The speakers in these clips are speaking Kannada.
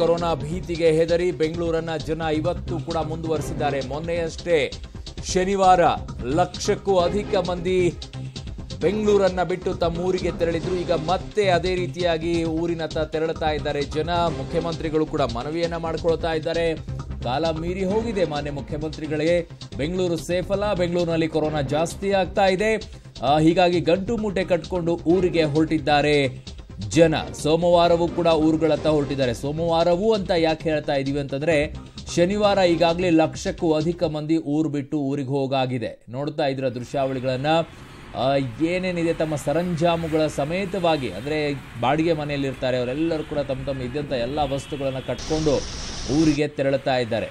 ಕೊರೋನಾ ಭೀತಿಗೆ ಹೆದರಿ ಬೆಂಗಳೂರನ್ನ ಜನ ಇವತ್ತು ಕೂಡ ಮುಂದುವರಿಸಿದ್ದಾರೆ ಮೊನ್ನೆಯಷ್ಟೇ ಶನಿವಾರ ಲಕ್ಷಕ್ಕೂ ಅಧಿಕ ಮಂದಿ ಬೆಂಗಳೂರನ್ನ ಬಿಟ್ಟು ತಮ್ಮ ಊರಿಗೆ ತೆರಳಿದ್ರು ಈಗ ಮತ್ತೆ ಅದೇ ರೀತಿಯಾಗಿ ಊರಿನತ್ತ ತೆರಳುತ್ತಾ ಇದ್ದಾರೆ ಜನ ಮುಖ್ಯಮಂತ್ರಿಗಳು ಕೂಡ ಮನವಿಯನ್ನ ಮಾಡ್ಕೊಳ್ತಾ ಇದ್ದಾರೆ ಕಾಲ ಮೀರಿ ಹೋಗಿದೆ ಮಾನ್ಯ ಮುಖ್ಯಮಂತ್ರಿಗಳಿಗೆ ಬೆಂಗಳೂರು ಸೇಫ್ ಅಲ್ಲ ಬೆಂಗಳೂರಿನಲ್ಲಿ ಕೊರೋನಾ ಜಾಸ್ತಿ ಆಗ್ತಾ ಇದೆ ಆ, ಹೀಗಾಗಿ ಗಂಟು ಮೂಟೆ ಕಟ್ಕೊಂಡು ಊರಿಗೆ ಹೊರಟಿದ್ದಾರೆ ಜನ ಸೋಮವಾರವೂ ಕೂಡ ಊರುಗಳತ್ತ ಹೊರಟಿದ್ದಾರೆ ಸೋಮವಾರವೂ ಅಂತ ಯಾಕೆ ಹೇಳ್ತಾ ಇದೀವಿ ಅಂತಂದ್ರೆ ಶನಿವಾರ ಈಗಾಗಲೇ ಲಕ್ಷಕ್ಕೂ ಅಧಿಕ ಮಂದಿ ಊರು ಬಿಟ್ಟು ಊರಿಗೆ ಹೋಗಾಗಿದೆ ನೋಡ್ತಾ ಇದ್ರ ದೃಶ್ಯಾವಳಿಗಳನ್ನ ಆ, ಏನೇನಿದೆ ತಮ್ಮ ಸರಂಜಾಮುಗಳ ಸಮೇತವಾಗಿ ಅಂದ್ರೆ ಬಾಡಿಗೆ ಮನೆಯಲ್ಲಿ ಇರ್ತಾರೆ ಅವರೆಲ್ಲರೂ ಕೂಡ ತಮ್ಮ ತಮ್ಮ ಇದ್ದಂಥ ಎಲ್ಲ ವಸ್ತುಗಳನ್ನ ಕಟ್ಕೊಂಡು ಊರಿಗೆ ತೆರಳುತ್ತಾ ಇದ್ದಾರೆ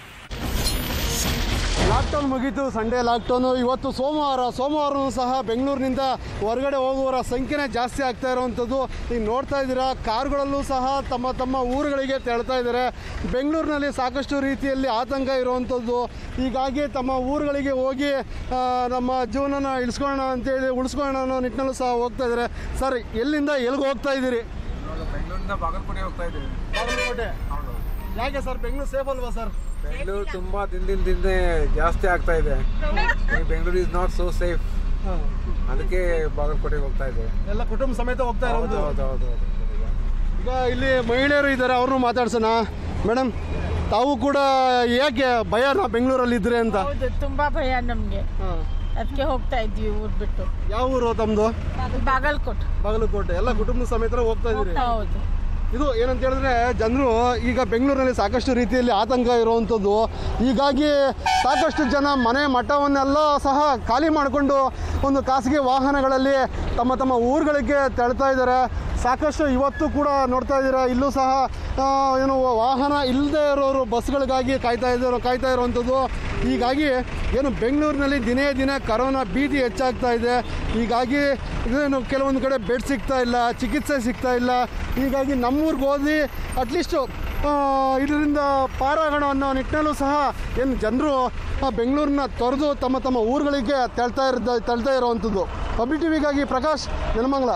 ಲಾಕ್ಡೌನ್ ಮುಗೀತು ಸಂಡೇ ಲಾಕ್ಡೌನು ಇವತ್ತು ಸೋಮವಾರ ಸೋಮವಾರನೂ ಸಹ ಬೆಂಗಳೂರಿನಿಂದ ಹೊರಗಡೆ ಹೋಗುವವರ ಸಂಖ್ಯೆನೇ ಜಾಸ್ತಿ ಆಗ್ತಾ ಇರುವಂಥದ್ದು ಈಗ ನೋಡ್ತಾ ಇದ್ದೀರಾ ಕಾರ್ಗಳಲ್ಲೂ ಸಹ ತಮ್ಮ ತಮ್ಮ ಊರುಗಳಿಗೆ ತೆರಳ್ತಾ ಇದ್ದಾರೆ ಬೆಂಗಳೂರಿನಲ್ಲಿ ಸಾಕಷ್ಟು ರೀತಿಯಲ್ಲಿ ಆತಂಕ ಇರುವಂಥದ್ದು ಹೀಗಾಗಿ ತಮ್ಮ ಊರುಗಳಿಗೆ ಹೋಗಿ ಆ, ನಮ್ಮ ಜೀವನನ ಇಳಿಸ್ಕೊಳ್ಳೋಣ ಅಂತೇಳಿ ಉಳಿಸ್ಕೊಳ್ಳೋಣ ಅನ್ನೋ ನಿಟ್ಟಿನಲ್ಲೂ ಸಹ ಹೋಗ್ತಾ ಇದ್ದಾರೆ ಸರ್ ಎಲ್ಲಿಂದ ಎಲ್ಲಿಗೆ ಹೋಗ್ತಾ ಇದ್ದೀರಿ ಬೆಂಗಳೂರಿಂದ ಬಾಗಲಕೋಟೆ ಹೋಗ್ತಾ ಇದ್ದೀವಿ ಬಾಗಲಕೋಟೆ ಯಾಕೆ ಸರ್ ಬೆಂಗಳೂರು ಸೇಫ್ ಅಲ್ವಾ ಸರ್ ಬೆಂಗಳೂರು ತುಂಬಾ ದಿನದಿಂದ ದಿನೇ ಜಾಸ್ತಿ ಆಗ್ತಾ ಇದೆ ಈ Bengaluru is not so safe ಅದಕ್ಕೆ ಬಾಗಲಕೋಟೆಗೆ ಹೋಗ್ತಾ ಇದ್ದೇವೆ ಎಲ್ಲ ಕುಟುಂಬ ಸಮೇತ ಹೋಗ್ತಾ ಹೌದು ಇರೋದು ಹೌದು ಹೌದು ಹೌದು ಈಗ ಇಲ್ಲಿ ಮಹಿಳೆಯರು ಇದ್ದಾರೆ ಅವ್ರನ್ನೂ ಮಾತಾಡ್ಸೋಣ ಮೇಡಮ್ ತಾವು ಕೂಡ ಯಾಕೆ ಭಯನಾ ಬೆಂಗಳೂರಲ್ಲಿ ಇದ್ರೆ ಅಂತ ಹೌದು ತುಂಬಾ ಭಯ ನಮ್ಗೆ ಅದಕ್ಕೆ ಹೋಗ್ತಾ ಇದ್ವಿ ಊರ್ ಬಿಟ್ಟು ಯಾವ ಊರು ತಮ್ಮದು ಬಾಗಲ್ಕೋಟ್ ಬಾಗಲಕೋಟೆ ಎಲ್ಲ ಕುಟುಂಬ ಸಮೇತ ಹೋಗ್ತಾ ಇದ್ದೀರಿ ಹೌದು ಇದು ಏನಂತ ಹೇಳಿದ್ರೆ ಜನರು ಈಗ ಬೆಂಗಳೂರಿನಲ್ಲಿ ಸಾಕಷ್ಟು ರೀತಿಯಲ್ಲಿ ಆತಂಕ ಇರುವಂಥದ್ದು ಹೀಗಾಗಿ ಸಾಕಷ್ಟು ಜನ ಮನೆ ಮಠವನ್ನೆಲ್ಲ ಸಹ ಖಾಲಿ ಮಾಡಿಕೊಂಡು ಒಂದು ಖಾಸಗಿ ವಾಹನಗಳಲ್ಲಿ ತಮ್ಮ ತಮ್ಮ ಊರುಗಳಿಗೆ ತೆರಳ್ತಾ ಇದ್ದಾರೆ ಸಾಕಷ್ಟು ಇವತ್ತು ಕೂಡ ನೋಡ್ತಾ ಇದ್ದೀರಾ ಇಲ್ಲೂ ಸಹ ಆ, ಏನು ವಾಹನ ಇಲ್ಲದೆ ಇರೋರು ಬಸ್ಗಳಿಗಾಗಿ ಕಾಯ್ತಾ ಇದ್ದಾರೆ ಕಾಯ್ತಾ ಇರುವಂಥದ್ದು ಹೀಗಾಗಿ ಏನು ಬೆಂಗಳೂರಿನಲ್ಲಿ ದಿನೇ ದಿನೇ ಕರೋನಾ ಭೀತಿ ಹೆಚ್ಚಾಗ್ತಾ ಇದೆ ಹೀಗಾಗಿ ಇದೇನು ಕೆಲವೊಂದು ಕಡೆ ಬೆಡ್ ಸಿಗ್ತಾ ಇಲ್ಲ ಚಿಕಿತ್ಸೆ ಸಿಗ್ತಾ ಇಲ್ಲ ಹೀಗಾಗಿ ನಮ್ಮೂರಿಗೆ ಹೋಗಿ ಅಟ್ಲೀಸ್ಟು ಇದರಿಂದ ಪಾರಾಗೋಣ ಅನ್ನೋ ನಿಟ್ಟಿನಲ್ಲೂ ಸಹ ಏನು ಜನರು ಬೆಂಗಳೂರನ್ನ ತೊರೆದು ತಮ್ಮ ತಮ್ಮ ಊರುಗಳಿಗೆ ತೆಳ್ತಾ ಇರೋ ತೆಳ್ತಾ ಇರುವಂಥದ್ದು ಪಬ್ಲಿಕ್ ಟಿವಿಗಾಗಿ ಪ್ರಕಾಶ್ ನೆಲಮಂಗಲ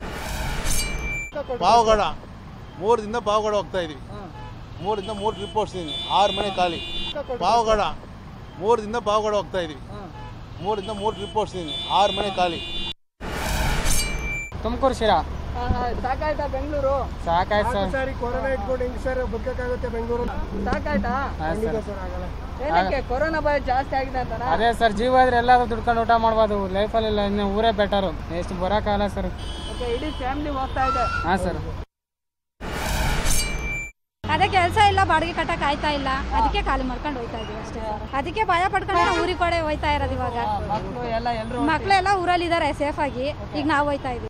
ಪಾವಗಡ ಮೂರದಿಂದ ಪಾವಗಡ ಹೋಗ್ತಾ ಇದೀವಿ ಮೂರಿಂದ ಮೂರು ಟ್ರಿಪ್ ಓಡಿಸ್ತೀನಿ ಆರು ಮನೆ ಖಾಲಿ ಪಾವಗಡ ಮೂರದಿಂದ ಪಾವಗಡ ಹೋಗ್ತಾ ಇದೀವಿ ಮೂರಿಂದ ಮೂರು ಟ್ರಿಪ್ ಓಡಿಸ್ತೀನಿ ಆರು ಮನೆ ಖಾಲಿ ತುಮಕೂರು ಶಿರಾ ಸಾಕಾಯ್ತಾ ಬೆಂಗಳೂರು ಸಾಕಾಯ್ತು ಸರ್ ಸಾರಿ ಕೊರೋನಾ ಇಟ್ಕೊಂಡು ಹೆಂಗೆ ಸರ್ ಬದುಕಾಗುತ್ತೆ ಬೆಂಗಳೂರು ಸಾಕಾಯ್ತಾ ಹಾಂ ಸರ್ ಏನಕ್ಕೆ ಕೊರೋನಾ ಭಯ ಜಾಸ್ತಿ ಆಗಿದೆ ಅಂತ ಅದೇ ಸರ್ ಜೀವ ಇದ್ರೆ ಎಲ್ಲಾದ್ರೂ ದುಡ್ಕೊಂಡು ಊಟ ಮಾಡ್ಬೋದು ಲೈಫಲ್ಲಿ ಇಲ್ಲ ಇನ್ನು ಊರೇ ಬೆಟರು ಎಷ್ಟು ಬರೋಕ್ಕಾಗಲ್ಲ ಸರ್ ಇಡೀ ಫ್ಯಾಮಿಲಿ ಹೋಗ್ತಾ ಇದೆ ಹಾಂ ಸರ್ ಅದೇ ಕೆಲಸ ಇಲ್ಲ ಬಾಡಿಗೆ ಕಟ್ಟಕ್ ಆಯ್ತಾ ಇಲ್ಲ ಅದಕ್ಕೆ ಖಾಲಿ ಮಾಡ್ಕೊಂಡು ಹೋಯ್ತಾ ಇದೀವಿ ಅಷ್ಟೇ ಅದಕ್ಕೆ ಭಯ ಪಡ್ಕೊಂಡು ನಾವು ಊರಿಗೆ ಕಡೆ ಹೋಯ್ತಾ ಇರೋದು ಇವಾಗ ಮಕ್ಕಳು ಎಲ್ಲ ಎಲ್ಲರೂ ಮಕ್ಳೆಲ್ಲ ಊರಲ್ಲಿ ಇದಾರೆ ಸೇಫ್ ಆಗಿ ಈಗ ನಾವು ಹೋಯ್ತಾ ಇದೀವಿ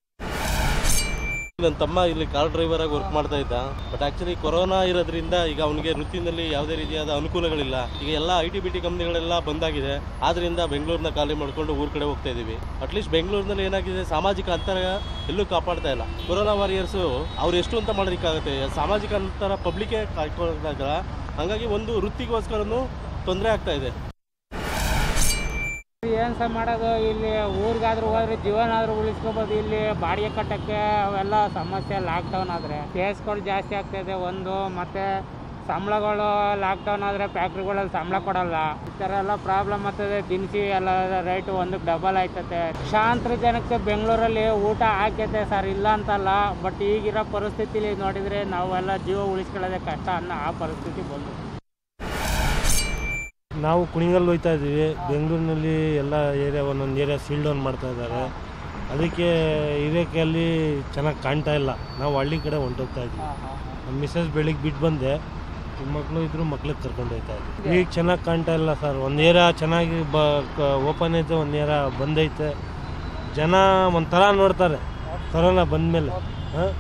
ನನ್ನ ತಮ್ಮ ಇಲ್ಲಿ ಕಾರ್ ಡ್ರೈವರ್ ಆಗಿ ವರ್ಕ್ ಮಾಡ್ತಾ ಇದ್ದ ಬಟ್ ಆಕ್ಚುಲಿ ಕೊರೋನಾ ಇರೋದ್ರಿಂದ ಈಗ ಅವನಿಗೆ ವೃತ್ತಿನಲ್ಲಿ ಯಾವುದೇ ರೀತಿಯಾದ ಅನುಕೂಲಗಳಿಲ್ಲ ಈಗ ಎಲ್ಲ ಐ ಟಿ ಬಿ ಟಿ ಕಂಪ್ನಿಗಳೆಲ್ಲ ಬಂದಾಗಿದೆ ಆದ್ರಿಂದ ಬೆಂಗಳೂರನ್ನ ಖಾಲಿ ಮಾಡ್ಕೊಂಡು ಊರ್ ಕಡೆ ಹೋಗ್ತಾ ಇದೀವಿ ಅಟ್ಲೀಸ್ಟ್ ಬೆಂಗಳೂರಿನಲ್ಲಿ ಏನಾಗಿದೆ ಸಾಮಾಜಿಕ ಅಂತರ ಎಲ್ಲೂ ಕಾಪಾಡ್ತಾ ಇಲ್ಲ ಕೊರೋನಾ ವಾರಿಯರ್ಸು ಅವ್ರು ಎಷ್ಟು ಅಂತ ಮಾಡೋದಕ್ಕಾಗುತ್ತೆ ಸಾಮಾಜಿಕ ಅಂತರ ಪಬ್ಲಿಕ್ಕೇ ಕಾಯ್ಕೊಳ್ಳೋದಾಗ ಹಂಗಾಗಿ ಒಂದು ವೃತ್ತಿಗೋಸ್ಕರನೂ ತೊಂದರೆ ಆಗ್ತಾ ಇದೆ ಏನು ಸರ್ ಮಾಡೋದು ಇಲ್ಲಿ ಊರಿಗಾದ್ರೂ ಹೋದ್ರೆ ಜೀವನ ಆದ್ರೂ ಉಳಿಸ್ಕೋಬೋದು ಇಲ್ಲಿ ಬಾಡಿಗೆ ಕಟ್ಟಕ್ಕೆ ಅವೆಲ್ಲ ಸಮಸ್ಯೆ ಲಾಕ್ಡೌನ್ ಆದರೆ ಕೇಸ್ಗಳು ಜಾಸ್ತಿ ಆಗ್ತಾಯಿದೆ ಒಂದು ಮತ್ತೆ ಸಂಬಳಗಳು ಲಾಕ್ಡೌನ್ ಆದರೆ ಫ್ಯಾಕ್ಟ್ರಿಗಳಲ್ಲಿ ಸಂಬಳ ಕೊಡಲ್ಲ ಈ ಥರ ಎಲ್ಲ ಪ್ರಾಬ್ಲಮ್ ಆಗ್ತದೆ ದಿನಸಿ ಎಲ್ಲ ರೇಟು ಒಂದಕ್ಕೆ ಡಬಲ್ ಆಯ್ತದೆ ಶಾಂತರ ಜನಕ್ಕೆ ಬೆಂಗಳೂರಲ್ಲಿ ಊಟ ಹಾಕೈತೆ ಸರ್ ಇಲ್ಲ ಅಂತಲ್ಲ ಬಟ್ ಈಗಿರೋ ಪರಿಸ್ಥಿತಿಲಿ ನೋಡಿದರೆ ನಾವೆಲ್ಲ ಜೀವ ಉಳಿಸ್ಕೊಳ್ಳೋದೇ ಕಷ್ಟ ಅನ್ನೋ ಆ ಪರಿಸ್ಥಿತಿ ಬಂದು ನಾವು ಕುಣಿಗಲ್ ಹೋಗ್ತಾ ಇದ್ದೀವಿ ಬೆಂಗಳೂರಿನಲ್ಲಿ ಎಲ್ಲ ಏರಿಯಾ ಒಂದೊಂದು ಏರಿಯಾ ಸೀಲ್ ಡೌನ್ ಮಾಡ್ತಾ ಇದ್ದಾರೆ ಅದಕ್ಕೆ ಇರೋಕೆಯಲ್ಲಿ ಚೆನ್ನಾಗಿ ಕಾಣ್ತಾ ಇಲ್ಲ ನಾವು ಹಳ್ಳಿ ಕಡೆ ಹೊಂಟೋಗ್ತಾ ಇದ್ವಿ ನಮ್ಮ ಮಿಸ್ಸಸ್ ಬೆಳಿಗ್ಗೆ ಬಿಟ್ಟು ಬಂದೆ ಮಕ್ಕಳು ಇದ್ರು ಮಕ್ಳಿಗೆ ಕರ್ಕೊಂಡು ಹೋಗ್ತಾ ಇದ್ವಿ ಈಗ ಚೆನ್ನಾಗಿ ಕಾಣ್ತಾ ಇಲ್ಲ ಸರ್ ಒಂದು ಏರಿಯಾ ಚೆನ್ನಾಗಿ ಬ ಓಪನ್ ಐತೆ ಒಂದು ಏರಿಯಾ ಬಂದೈತೆ ಜನ ಒಂಥರ ನೋಡ್ತಾರೆ ಕೊರೋನಾ ಬಂದಮೇಲೆ ಹಾಂ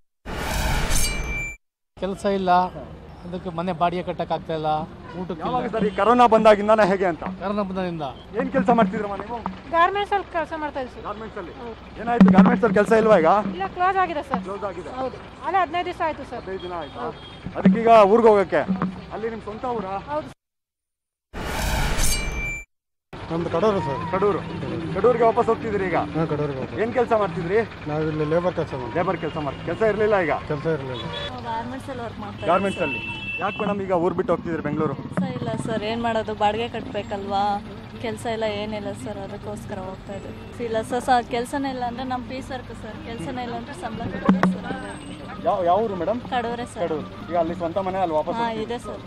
ಕೆಲಸ ಇಲ್ಲ ಅದಕ್ಕೆ ಮನೆ ಬಾಡಿಗೆ ಕಟ್ಟಕ್ಕಾಗ್ತಾ ಇಲ್ಲ ಊಟಕ್ಕೆ ಸರ್ ಈ ಕರೋನಾ ಬಂದಾಗಿಂದಾನ ಹೇಗೆ ಅಂತ ಕಾರಣದಿಂದ ಏನು ಕೆಲಸ ಮಾಡ್ತಿದ್ರಮ್ಮ ನೀವು ಗಾರ್ಮೆಂಟ್ಸ್ ಅಲ್ಲಿ ಕೆಲಸ ಮಾಡ್ತಾ ಇದ್ದೀವಿ ಗಾರ್ಮೆಂಟ್ಸ್ ಅಲ್ಲಿ ಏನಾಯ್ತು ಗಾರ್ಮೆಂಟ್ಸ್ ಅಲ್ಲಿ ಕೆಲಸ ಇಲ್ವಾ ಈಗ ಇಲ್ಲ ಕ್ಲೋಸ್ ಆಗಿದೆ ಸರ್ ಕ್ಲೋಸ್ ಆಗಿದೆ ಹೌದು ಅಲ್ಲೇ ಹದಿನೈದು ದಿವಸ ಆಯ್ತು ಸರ್ ಹದಿನೈದು ದಿನ ಆಯ್ತಾ ಅದಕ್ಕೀಗ ಊರಿಗೆ ಹೋಗಕ್ಕೆ ಅಲ್ಲಿ ನಿಮ್ಮ ಸ್ವಂತ ಊರಾ ಹೌದು ನಮ್ದು ಕಡೂರು ಸರ್ ಕಡೂರು ಕಡೂರಿಗೆ ವಾಪಸ್ ಹೋಗ್ತಿದ್ರಿ ಈಗ ಹಾಂ ಕಡೂರಿಗೆ ಏನ್ ಕೆಲಸ ಮಾಡ್ತಿದ್ರಿ ನಾವು ಇಲ್ಲಿ ಲೇಬರ್ ಕೆಲಸ ಮಾಡಿ ಲೇಬರ್ ಕೆಲಸ ಮಾಡಿ ಕೆಲಸ ಇರಲಿಲ್ಲ ಈಗ ಕೆಲಸ ಇರಲಿಲ್ಲ ಗಾರ್ಮೆಂಟ್ಸಲ್ಲಿ ವರ್ಕ್ ಮಾಡ್ತಾ ಗಾರ್ಮೆಂಟ್ಸ್ ಅಲ್ಲಿ ಯಾಕೆ ಮೇಡಮ್ ಈಗ ಊರ್ ಬಿಟ್ಟು ಹೋಗ್ತಿದ್ರಿ ಬೆಂಗಳೂರು ಕೆಲಸ ಇಲ್ಲ ಸರ್ ಏನು ಮಾಡೋದು ಬಾಡಿಗೆ ಕಟ್ಟಬೇಕಲ್ವಾ ಕೆಲಸ ಇಲ್ಲ ಏನಿಲ್ಲ ಸರ್ ಅದಕ್ಕೋಸ್ಕರ ಹೋಗ್ತಾ ಇದ್ದೀವಿ ಇಲ್ಲ ಸರ್ ಸ ಕೆಲಸನೇ ಇಲ್ಲ ಅಂದರೆ ನಮ್ಮ ಪೀಸ್ ವರ್ಕ್ ಸರ್ ಕೆಲಸನೇ ಇಲ್ಲ ಅಂದರೆ ಸಂಬಳ ಕೊಡ್ತಾರೆ ಸರ್ ಯಾವ ಯಾವ ಊರು ಮೇಡಮ್ ಕಡೂರೆ ಸರ್ ಕಡೂರು ಈಗ ಅಲ್ಲಿ ಸ್ವಂತ ಮನೆ ಅಲ್ಲಿ ವಾಪಸ್ ಹಾಂ ಇದೆ ಸರ್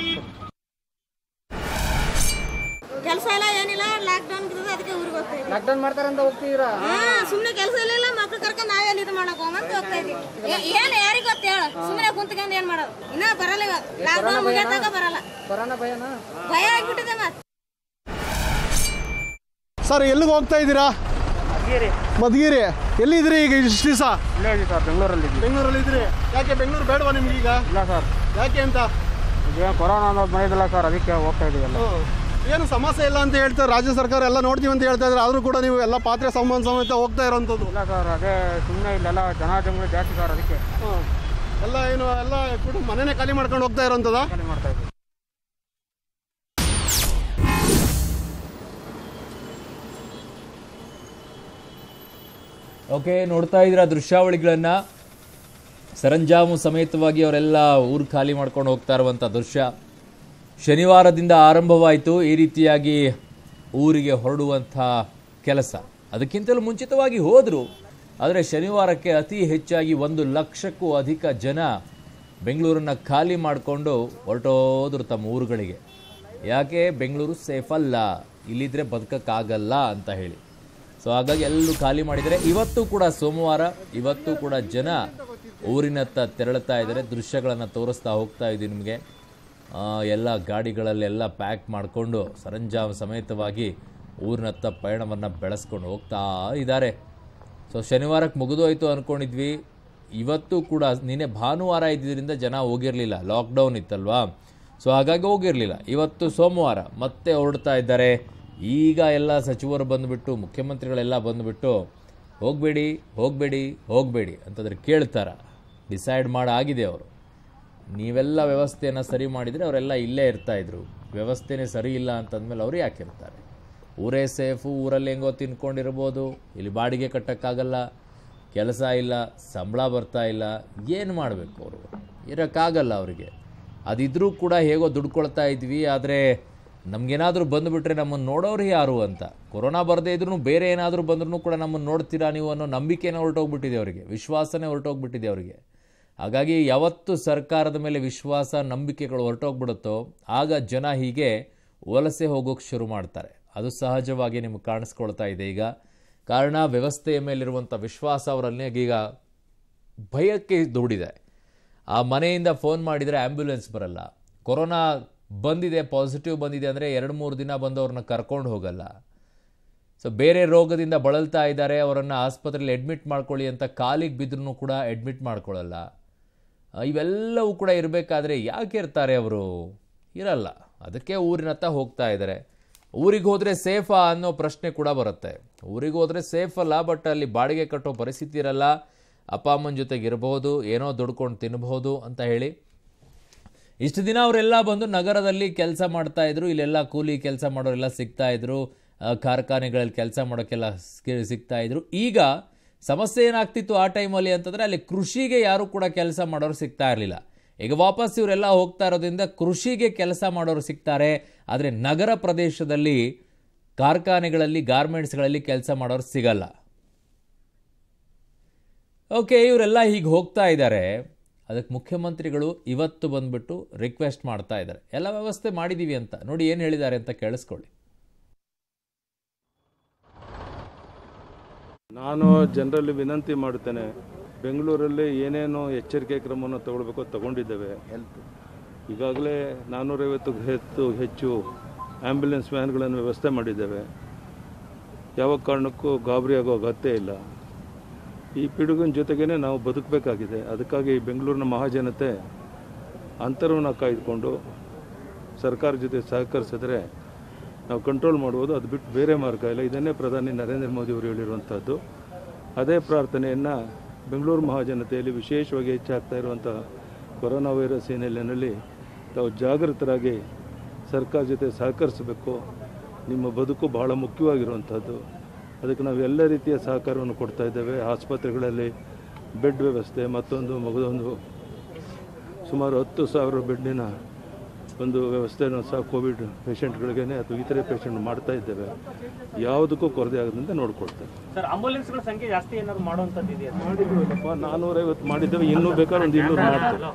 ಕೆಲಸ ಇಲ್ಲ ಏನಿಲ್ಲ ಲಾಕ್ಡೌನ್ ಇರ್ತದೆ ಅದಕ್ಕೆ ಊರಿಗೆ ಹೋಗ್ತಾ ಇದ್ದೀವಿ ಲಾಕ್ಡೌನ್ ಮಾಡ್ತಾರಂತ ಹೋಗ್ತೀರಾ ಹಾ ಸುಮ್ಮನೆ ಕೆಲಸ ಇಲ್ಲ ಮಕ್ಳು ಕರ್ಕೊಂಡು ನಾವೇ ಅಲ್ಲಿ ಇದು ಮಾಡಕ್ ಹೋಗಂತ ಹೋಗ್ತಾ ಇದೀವಿ ಏ- ಏನ್ ಯಾರಿಗ್ ಗೊತ್ತ ಹೇಳ ಸುಮ್ಮನೆ ಕುಂತ್ಕೊಂಡು ಏನ್ ಮಾಡೋದು ಇನ್ನ ಬರಲ್ಲ ಇವಾಗ ಲಾಕ್ಡೌನ್ ಮುಗಿಯತ್ತಾಗ ಬರಲ್ಲ ಕೊರೋನಾ ಭಯನಾ ಭಯ ಆಗ್ಬಿಟ್ಟಿದೆ ಮತ್ತೆ ಸರ್ ಎಲ್ಲಿಗೆ ಹೋಗ್ತಾ ಇದ್ದೀರಾ ಮಧುಗಿರಿ ಎಲ್ಲಿದ್ರಿ ಈಗ ಇಷ್ಟು ದಿವಸ ಸರ್ ಬೆಂಗಳೂರಲ್ಲಿ ಬೆಂಗಳೂರಲ್ಲಿ ಇದ್ರಿ ಯಾಕೆ ಬೆಂಗಳೂರು ಬೇಡವಾ ನಿಮ್ಗೆ ಈಗ ಇಲ್ಲ ಸರ್ ಯಾಕೆ ಅಂತ ಈಗ ಕೊರೋನಾ ಅನ್ನೋದು ಬಂದಿದ್ದಿಲ್ಲ ಸರ್ ಅದಕ್ಕೆ ಹೋಗ್ತಾ ಇದೀವಲ್ಲ ಏನು ಸಮಸ್ಯೆ ಇಲ್ಲ ಅಂತ ಹೇಳ್ತಾರೆ ರಾಜ್ಯ ಸರ್ಕಾರ ಎಲ್ಲ ನೋಡ್ತೀವಿ ಅಂತ ಹೇಳ್ತಾ ಇದ್ರೆ ಆದರೂ ಕೂಡ ನೀವು ಎಲ್ಲ ಪಾತ್ರೆ ಸಂಬಂಧ ಸಮೇತ ಹೋಗ್ತಾ ಇರೋಂಥದ್ದು ಇಲ್ಲ ಸರ್ ಅದೇ ಸುಮ್ಮನೆ ಇಲ್ಲೆಲ್ಲ ಜನ ಜಂಗುಳಿ ಜಾಸ್ತಿ ಸರ್ ಅದಕ್ಕೆ ಎಲ್ಲ ಏನು ಎಲ್ಲ ಕೂಡ ಮನೆನೇ ಖಾಲಿ ಮಾಡ್ಕೊಂಡು ಹೋಗ್ತಾ ಇರೋಂಥದ್ದಾ ಖಾಲಿ ಮಾಡ್ತಾ ಇದ್ದೀವಿ ಓಕೆ ನೋಡ್ತಾ ಇದ್ದೀರಾ ದೃಶ್ಯಾವಳಿಗಳನ್ನು ಸರಂಜಾಮು ಸಮೇತವಾಗಿ ಅವರೆಲ್ಲ ಊರು ಖಾಲಿ ಮಾಡ್ಕೊಂಡು ಹೋಗ್ತಾ ಇರುವಂಥ ದೃಶ್ಯ ಶನಿವಾರದಿಂದ ಆರಂಭವಾಯಿತು ಈ ರೀತಿಯಾಗಿ ಊರಿಗೆ ಹೊರಡುವಂಥ ಕೆಲಸ ಅದಕ್ಕಿಂತಲೂ ಮುಂಚಿತವಾಗಿ ಹೋದರು ಆದರೆ ಶನಿವಾರಕ್ಕೆ ಅತಿ ಹೆಚ್ಚಾಗಿ ಒಂದು ಲಕ್ಷಕ್ಕೂ ಅಧಿಕ ಜನ ಬೆಂಗಳೂರನ್ನು ಖಾಲಿ ಮಾಡಿಕೊಂಡು ಹೊರಟೋದ್ರು ತಮ್ಮ ಊರುಗಳಿಗೆ ಯಾಕೆ ಬೆಂಗಳೂರು ಸೇಫ್ ಅಲ್ಲ ಇಲ್ಲಿದ್ರೆ ಬದುಕಕ್ಕಾಗಲ್ಲ ಅಂತ ಹೇಳಿ ಸೊ ಹಾಗಾಗಿ ಎಲ್ಲರೂ ಖಾಲಿ ಮಾಡಿದರೆ ಇವತ್ತು ಕೂಡ ಸೋಮವಾರ ಇವತ್ತು ಕೂಡ ಜನ ಊರಿನತ್ತ ತೆರಳುತ್ತಾ ಇದ್ದಾರೆ ದೃಶ್ಯಗಳನ್ನು ತೋರಿಸ್ತಾ ಹೋಗ್ತಾ ಇದ್ದೀವಿ ನಿಮಗೆ ಆ, ಎಲ್ಲ ಗಾಡಿಗಳಲ್ಲೆಲ್ಲ ಪ್ಯಾಕ್ ಮಾಡಿಕೊಂಡು ಸರಂಜಾಮ ಸಮೇತವಾಗಿ ಊರಿನತ್ತ ಪಯಣವನ್ನು ಬೆಳೆಸ್ಕೊಂಡು ಹೋಗ್ತಾ ಇದ್ದಾರೆ ಸೊ ಶನಿವಾರಕ್ಕೆ ಮುಗಿದೋಯ್ತು ಅಂದ್ಕೊಂಡಿದ್ವಿ ಇವತ್ತು ಕೂಡ ನಿನ್ನೆ ಭಾನುವಾರ ಇದ್ದಿದ್ದರಿಂದ ಜನ ಹೋಗಿರಲಿಲ್ಲ ಲಾಕ್ಡೌನ್ ಇತ್ತಲ್ವಾ ಸೊ ಹಾಗಾಗಿ ಹೋಗಿರಲಿಲ್ಲ ಇವತ್ತು ಸೋಮವಾರ ಮತ್ತೆ ಹೊರಡ್ತಾ ಇದ್ದಾರೆ ಈಗ ಎಲ್ಲ ಸಚಿವರು ಬಂದುಬಿಟ್ಟು ಮುಖ್ಯಮಂತ್ರಿಗಳೆಲ್ಲ ಬಂದುಬಿಟ್ಟು ಹೋಗಬೇಡಿ ಹೋಗಬೇಡಿ ಹೋಗಬೇಡಿ ಅಂತಂದ್ರೆ ಕೇಳ್ತಾರ ಡಿಸೈಡ್ ಮಾಡಿ ಆಗಿದೆ ಅವರು ನೀವೆಲ್ಲ ವ್ಯವಸ್ಥೆಯನ್ನು ಸರಿ ಮಾಡಿದರೆ ಅವರೆಲ್ಲ ಇಲ್ಲೇ ಇರ್ತಾಯಿದ್ರು ವ್ಯವಸ್ಥೆನೇ ಸರಿ ಇಲ್ಲ ಅಂತಂದಮೇಲೆ ಅವ್ರು ಯಾಕೆ ಇರ್ತಾರೆ ಊರೇ ಸೇಫು ಊರಲ್ಲಿ ಹೆಂಗೋ ತಿನ್ಕೊಂಡಿರ್ಬೋದು ಇಲ್ಲಿ ಬಾಡಿಗೆ ಕಟ್ಟೋಕ್ಕಾಗಲ್ಲ ಕೆಲಸ ಇಲ್ಲ ಸಂಬಳ ಬರ್ತಾ ಇಲ್ಲ ಏನು ಮಾಡಬೇಕು ಅವರು ಇರೋಕ್ಕಾಗಲ್ಲ ಅವರಿಗೆ ಅದಿದ್ರೂ ಕೂಡ ಹೇಗೋ ದುಡ್ಕೊಳ್ತಾ ಇದ್ವಿ ಆದರೆ ನಮಗೇನಾದರೂ ಬಂದುಬಿಟ್ರೆ ನಮ್ಮನ್ನು ನೋಡೋರು ಯಾರು ಅಂತ ಕೊರೋನಾ ಬರದೇ ಇದ್ರೂ ಬೇರೆ ಏನಾದರೂ ಬಂದ್ರೂ ಕೂಡ ನಮ್ಮನ್ನು ನೋಡ್ತೀರಾ ನೀವು ಅನ್ನೋ ನಂಬಿಕೆನೇ ಹೊರಟೋಗ್ಬಿಟ್ಟಿದೆ ಅವರಿಗೆ ವಿಶ್ವಾಸನೇ ಹೊರಟೋಗ್ಬಿಟ್ಟಿದೆ ಅವರಿಗೆ ಹಾಗಾಗಿ ಯಾವತ್ತು ಸರ್ಕಾರದ ಮೇಲೆ ವಿಶ್ವಾಸ ನಂಬಿಕೆಗಳು ಹೊರಟೋಗ್ಬಿಡುತ್ತೋ ಆಗ ಜನ ಹೀಗೆ ವಲಸೆ ಹೋಗೋಕೆ ಶುರು ಮಾಡ್ತಾರೆ ಅದು ಸಹಜವಾಗಿ ನಿಮಗೆ ಕಾಣಿಸ್ಕೊಳ್ತಾ ಇದೆ ಈಗ ಕಾರಣ ವ್ಯವಸ್ಥೆಯ ಮೇಲಿರುವಂಥ ವಿಶ್ವಾಸ ಅವರಲ್ಲಿ ಈಗ ಭಯಕ್ಕೆ ದೂಡಿದೆ ಆ ಮನೆಯಿಂದ ಫೋನ್ ಮಾಡಿದರೆ ಆ್ಯಂಬ್ಯುಲೆನ್ಸ್ ಬರಲ್ಲ ಕೊರೋನಾ ಬಂದಿದೆ ಪಾಸಿಟಿವ್ ಬಂದಿದೆ ಅಂದರೆ ಎರಡು ಮೂರು ದಿನ ಬಂದು ಅವ್ರನ್ನ ಕರ್ಕೊಂಡು ಹೋಗಲ್ಲ ಸೊ ಬೇರೆ ರೋಗದಿಂದ ಬಳಲ್ತಾ ಇದ್ದಾರೆ ಅವರನ್ನು ಆಸ್ಪತ್ರೆಯಲ್ಲಿ ಅಡ್ಮಿಟ್ ಮಾಡ್ಕೊಳ್ಳಿ ಅಂತ ಕಾಲಿಗೆ ಬಿದ್ದರೂ ಕೂಡ ಅಡ್ಮಿಟ್ ಮಾಡ್ಕೊಳ್ಳಲ್ಲ ಆ, ಇವೆಲ್ಲವೂ ಕೂಡ ಇರಬೇಕಾದ್ರೆ ಯಾಕೆ ಇರ್ತಾರೆ ಅವರು ಇರಲ್ಲ ಅದಕ್ಕೆ ಊರಿನತ್ತ ಹೋಗ್ತಾ ಇದ್ದಾರೆ ಊರಿಗೆ ಹೋದರೆ ಸೇಫಾ ಅನ್ನೋ ಪ್ರಶ್ನೆ ಕೂಡ ಬರುತ್ತೆ ಊರಿಗೆ ಹೋದರೆ ಸೇಫ್ ಅಲ್ಲ ಬಟ್ ಅಲ್ಲಿ ಬಾಡಿಗೆ ಕಟ್ಟೋ ಪರಿಸ್ಥಿತಿ ಇರಲ್ಲ ಅಪ್ಪ ಅಮ್ಮನ ಜೊತೆಗೆ ಇರಬಹುದು ಏನೋ ದುಡ್ಕೊಂಡು ತಿನ್ನಬಹುದು ಅಂತ ಹೇಳಿ ಇಷ್ಟು ದಿನ ಅವರೆಲ್ಲ ಬಂದು ನಗರದಲ್ಲಿ ಕೆಲಸ ಮಾಡ್ತಾ ಇದ್ರು ಇಲ್ಲೆಲ್ಲ ಕೂಲಿ ಕೆಲಸ ಮಾಡೋರೆಲ್ಲ ಸಿಗ್ತಾ ಇದ್ರು ಆ, ಕಾರ್ಖಾನೆಗಳಲ್ಲಿ ಕೆಲಸ ಮಾಡೋಕ್ಕೆಲ್ಲ ಸಿಕ್- ಸಿಗ್ತಾ ಇದ್ರು ಈಗ ಸಮಸ್ಯೆ ಏನಾಗ್ತಿತ್ತು ಆ ಟೈಮಲ್ಲಿ ಅಂತಂದ್ರೆ ಅಲ್ಲಿ ಕೃಷಿಗೆ ಯಾರು ಕೂಡ ಕೆಲಸ ಮಾಡೋರು ಸಿಗ್ತಾ ಇರಲಿಲ್ಲ ಈಗ ವಾಪಸ್ ಇವರೆಲ್ಲ ಹೋಗ್ತಾ ಇರೋದ್ರಿಂದ ಕೃಷಿಗೆ ಕೆಲಸ ಮಾಡೋರು ಸಿಗ್ತಾರೆ ಆದರೆ ನಗರ ಪ್ರದೇಶದಲ್ಲಿ ಕಾರ್ಖಾನೆಗಳಲ್ಲಿ ಗಾರ್ಮೆಂಟ್ಸ್ಗಳಲ್ಲಿ ಕೆಲಸ ಮಾಡೋರು ಸಿಗಲ್ಲ ಓಕೆ ಇವರೆಲ್ಲ ಹೀಗೆ ಹೋಗ್ತಾ ಇದ್ದಾರೆ ಅದಕ್ಕೆ ಮುಖ್ಯಮಂತ್ರಿಗಳು ಇವತ್ತು ಬಂದ್ಬಿಟ್ಟು ರಿಕ್ವೆಸ್ಟ್ ಮಾಡ್ತಾ ಇದ್ದಾರೆ ಎಲ್ಲ ವ್ಯವಸ್ಥೆ ಮಾಡಿದ್ದೀವಿ ಅಂತ ನೋಡಿ ಏನು ಹೇಳಿದ್ದಾರೆ ಅಂತ ಕೇಳಿಸ್ಕೊಳ್ಳಿ ನಾನು ಜನರಲ್ಲಿ ವಿನಂತಿ ಮಾಡುತ್ತೇನೆ ಬೆಂಗಳೂರಲ್ಲಿ ಏನೇನು ಎಚ್ಚರಿಕೆ ಕ್ರಮವನ್ನು ತಗೊಳ್ಬೇಕೋ ತಗೊಂಡಿದ್ದೇವೆ ಈಗಾಗಲೇ ನಾನ್ನೂರೈವತ್ತು ಹೆಚ್ಚು ಹೆಚ್ಚು ಆ್ಯಂಬುಲೆನ್ಸ್ ವ್ಯಾನ್ಗಳನ್ನು ವ್ಯವಸ್ಥೆ ಮಾಡಿದ್ದೇವೆ ಯಾವ ಕಾರಣಕ್ಕೂ ಗಾಬರಿ ಆಗೋ ಅಗತ್ಯ ಇಲ್ಲ ಈ ಪಿಡುಗಿನ ಜೊತೆಗೇ ನಾವು ಬದುಕಬೇಕಾಗಿದೆ ಅದಕ್ಕಾಗಿ ಬೆಂಗಳೂರಿನ ಮಹಾಜನತೆ ಅಂತರವನ್ನು ಕಾಯ್ದುಕೊಂಡು ಸರ್ಕಾರ ಜೊತೆ ಸಹಕರಿಸಿದ್ರೆ ನಾವು ಕಂಟ್ರೋಲ್ ಮಾಡ್ಬೋದು ಅದು ಬಿಟ್ಟು ಬೇರೆ ಮಾರ್ಗ ಇಲ್ಲ ಇದನ್ನೇ ಪ್ರಧಾನಿ ನರೇಂದ್ರ ಮೋದಿ ಅವರು ಹೇಳಿರುವಂಥದ್ದು ಅದೇ ಪ್ರಾರ್ಥನೆಯನ್ನು ಬೆಂಗಳೂರು ಮಹಾಜನತೆಯಲ್ಲಿ ವಿಶೇಷವಾಗಿ ಹೆಚ್ಚಾಗ್ತಾ ಇರುವಂಥ ಕೊರೋನಾ ವೈರಸ್ ಹಿನ್ನೆಲೆಯಲ್ಲಿ ತಾವು ಜಾಗೃತರಾಗಿ ಸರ್ಕಾರ ಜೊತೆ ಸಹಕರಿಸಬೇಕು ನಿಮ್ಮ ಬದುಕು ಬಹಳ ಮುಖ್ಯವಾಗಿರುವಂಥದ್ದು ಅದಕ್ಕೆ ನಾವು ಎಲ್ಲ ರೀತಿಯ ಸಹಕಾರವನ್ನು ಕೊಡ್ತಾ ಇದ್ದೇವೆ ಆಸ್ಪತ್ರೆಗಳಲ್ಲಿ ಬೆಡ್ ವ್ಯವಸ್ಥೆ ಮತ್ತೊಂದು ಮಗದೊಂದು ಸುಮಾರು ಹತ್ತು ಸಾವಿರ ಬೆಡ್ಡಿನ ಒಂದು ವ್ಯವಸ್ಥೆಯನ್ನು ಸಹ ಕೋವಿಡ್ ಪೇಷಂಟ್ಗಳಿಗೆ ಅಥವಾ ಇತರೆ ಪೇಷಂಟ್ ಮಾಡ್ತಾ ಇದ್ದೇವೆ ಯಾವುದಕ್ಕೂ ಕೊರತೆ ಆಗದಂತೆ ನೋಡ್ಕೊಳ್ತೇವೆ ಸರ್ ಆಂಬುಲೆನ್ಸ್ಗಳ ಸಂಖ್ಯೆ ಜಾಸ್ತಿ ಏನಾದ್ರು ಮಾಡುವಂಥದ್ದು ಇದೆಯಾ ಮಾಡಿದ್ವಲ್ಲಪ್ಪ ನಾನ್ನೂರೈವತ್ತು ಮಾಡಿದ್ದೇವೆ ಇನ್ನೂ ಬೇಕಾದ್ರೆ ಒಂದು ಇನ್ನೂರು ಮಾಡ್ತೇವೆ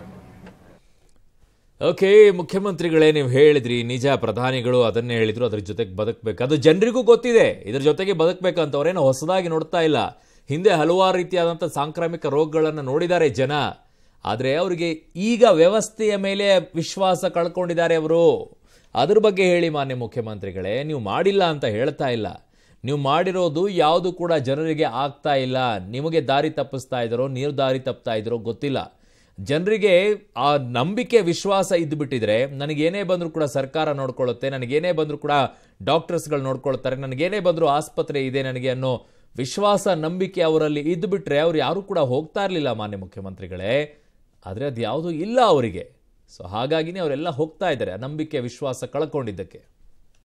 ಓಕೆ ಮುಖ್ಯಮಂತ್ರಿಗಳೇ ನೀವು ಹೇಳಿದ್ರಿ ನಿಜ ಪ್ರಧಾನಿಗಳು ಅದನ್ನೇ ಹೇಳಿದ್ರು ಅದ್ರ ಜೊತೆಗೆ ಬದುಕಬೇಕು ಅದು ಜನರಿಗೂ ಗೊತ್ತಿದೆ ಇದ್ರ ಜೊತೆಗೆ ಬದುಕಬೇಕಂತ ಅವರೇನು ಹೊಸದಾಗಿ ನೋಡ್ತಾ ಇಲ್ಲ ಹಿಂದೆ ಹಲವಾರು ರೀತಿಯಾದಂಥ ಸಾಂಕ್ರಾಮಿಕ ರೋಗಗಳನ್ನು ನೋಡಿದ್ದಾರೆ ಜನ ಆದರೆ ಅವರಿಗೆ ಈಗ ವ್ಯವಸ್ಥೆಯ ಮೇಲೆ ವಿಶ್ವಾಸ ಕಳ್ಕೊಂಡಿದ್ದಾರೆ ಅವರು ಅದ್ರ ಬಗ್ಗೆ ಹೇಳಿ ಮಾನ್ಯ ಮುಖ್ಯಮಂತ್ರಿಗಳೇ ನೀವು ಮಾಡಿಲ್ಲ ಅಂತ ಹೇಳ್ತಾ ಇಲ್ಲ ನೀವು ಮಾಡಿರೋದು ಯಾವುದು ಕೂಡ ಜನರಿಗೆ ಆಗ್ತಾ ಇಲ್ಲ ನಿಮಗೆ ದಾರಿ ತಪ್ಪಿಸ್ತಾ ಇದ್ದಾರೋ ನೀವು ದಾರಿ ತಪ್ಪಿಸ್ತಾ ಇದ್ದಾರೋ ಗೊತ್ತಿಲ್ಲ ಜನರಿಗೆ ಆ ನಂಬಿಕೆ ವಿಶ್ವಾಸ ಇದ್ದುಬಿಟ್ಟಿದ್ರೆ ನನಗೇನೇ ಬಂದರೂ ಕೂಡ ಸರ್ಕಾರ ನೋಡ್ಕೊಳ್ಳುತ್ತೆ ನನಗೇನೇ ಬಂದರೂ ಕೂಡ ಡಾಕ್ಟರ್ಸ್ಗಳು ನೋಡ್ಕೊಳ್ತಾರೆ ನನಗೇನೇ ಬಂದರೂ ಆಸ್ಪತ್ರೆ ಇದೆ ನನಗೆ ಅನ್ನೋ ವಿಶ್ವಾಸ ನಂಬಿಕೆ ಅವರಲ್ಲಿ ಇದ್ದುಬಿಟ್ರೆ ಅವ್ರು ಯಾರೂ ಕೂಡ ಹೋಗ್ತಾ ಇರಲಿಲ್ಲ ಮಾನ್ಯ ಮುಖ್ಯಮಂತ್ರಿಗಳೇ ಆದರೆ ಅದು ಯಾವುದೂ ಇಲ್ಲ ಅವರಿಗೆ ಸೊ ಹಾಗಾಗಿನೇ ಅವರೆಲ್ಲ ಹೋಗ್ತಾ ಇದ್ದಾರೆ ಆ ನಂಬಿಕೆ ವಿಶ್ವಾಸ ಕಳ್ಕೊಂಡಿದ್ದಕ್ಕೆ